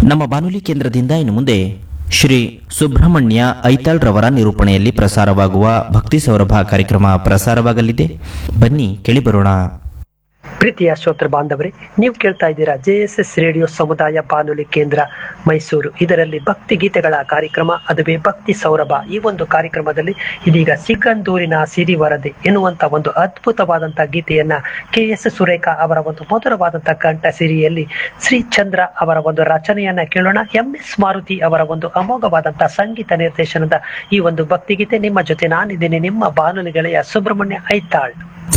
ನಮ್ಮ ಬಾನುಲಿ ಕೇಂದ್ರದಿಂದ ಇನ್ನು ಮುಂದೆ ಶ್ರೀ ಸುಬ್ರಹ್ಮಣ್ಯ ಐತಾಳ್ ರವರ ನಿರೂಪಣೆಯಲ್ಲಿ ಪ್ರಸಾರವಾಗುವ ಭಕ್ತಿ ಸೌರಭ ಕಾರ್ಯಕ್ರಮ ಪ್ರಸಾರವಾಗಲಿದೆ ಬನ್ನಿ ಕೇಳಿಬರೋಣ ಪ್ರೀತಿಯ ಶ್ರೋತೃ ಬಾಂಧವರೇ ನೀವು ಕೇಳ್ತಾ ಇದ್ದೀರಾ ಜೆ ಎಸ್ ಎಸ್ ರೇಡಿಯೋ ಸಮುದಾಯ ಬಾನುಲಿ ಕೇಂದ್ರ ಮೈಸೂರು ಇದರಲ್ಲಿ ಭಕ್ತಿ ಗೀತೆಗಳ ಕಾರ್ಯಕ್ರಮ ಅದುವೇ ಭಕ್ತಿ ಸೌರಭ ಈ ಒಂದು ಕಾರ್ಯಕ್ರಮದಲ್ಲಿ ಇದೀಗ ಸಿಗಂದೂರಿನ ಸಿರಿ ವರದಿ ಎನ್ನುವಂತ ಒಂದು ಅದ್ಭುತವಾದಂತ ಗೀತೆಯನ್ನ ಕೆ ಎಸ್ ಸುರೇಖಾ ಅವರ ಒಂದು ಮಧುರವಾದಂತ ಕಂಠ ಸಿರಿಯಲ್ಲಿ ಶ್ರೀ ಚಂದ್ರ ಅವರ ಒಂದು ರಚನೆಯನ್ನ ಕೇಳೋಣ ಎಂ ಎಸ್ ಮಾರುತಿ ಅವರ ಒಂದು ಅಮೋಘವಾದಂತ ಸಂಗೀತ ನಿರ್ದೇಶನದ ಈ ಒಂದು ಭಕ್ತಿ ಗೀತೆ ನಿಮ್ಮ ಜೊತೆ ನಾನಿದ್ದೇನೆ ನಿಮ್ಮ ಬಾನುಲಿ ಗೆಳೆಯ ಸುಬ್ರಹ್ಮಣ್ಯ ಐತಾಳ್